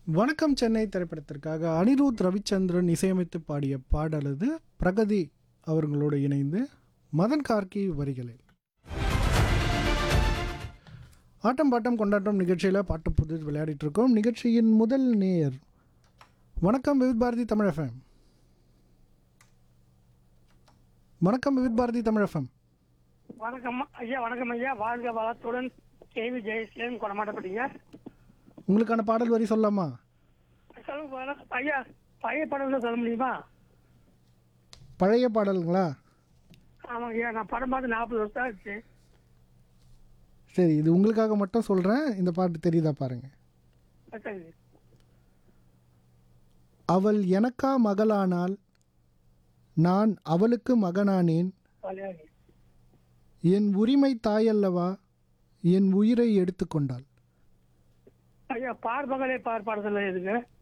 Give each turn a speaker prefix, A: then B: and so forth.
A: வணக்கம் சென்னை திரைப்படத்திற்காக அனிருத் ரவிச்சந்திரன் இசையமைத்து பாடிய பாடல் இது பிரகதி அவர்களோடு இணைந்து மதன் கார்கி வரிகளில் ஆட்டம் பாட்டம் கொண்டாட்டம் நிகழ்ச்சியில் பாட்டு புது விளையாடிட்டு இருக்கோம் நிகழ்ச்சியின் முதல் நேயர் வணக்கம் விவித் பாரதி தமிழ் எஃப்எம் வணக்கம் விவித் பாரதி தமிழ் எஃப்எம்
B: வணக்கம் ஐயா வணக்கம் ஐயா வாழ்க வளத்துடன் கேவி ஜெயசீலன் கொடமாட்டப்பட்டீங்க
A: உங்களுக்கான பாடல் வரி சொல்லலாமா
B: சொல்லுங்க வணக்கம். ஐயா பழைய படம் தான் சொல்ல முடியுமா
A: பழைய பாடலுங்களா
B: ஆமாங்க ஐயா நான் படம் பார்த்து நாற்பது வருஷம் ஆச்சு
A: சரி இது உங்களுக்காக மட்டும் சொல்கிறேன் இந்த பாட்டு தெரியுதா பாருங்க
B: சரி
A: அவள் எனக்கா மகளானால் நான் அவளுக்கு மகனானேன்
B: விளையாடி
A: என் உரிமை தாயல்லவா என் உயிரை எடுத்துக்கொண்டாள்
B: ஐயா பார் மகளே பார் படத்தில் எதுங்க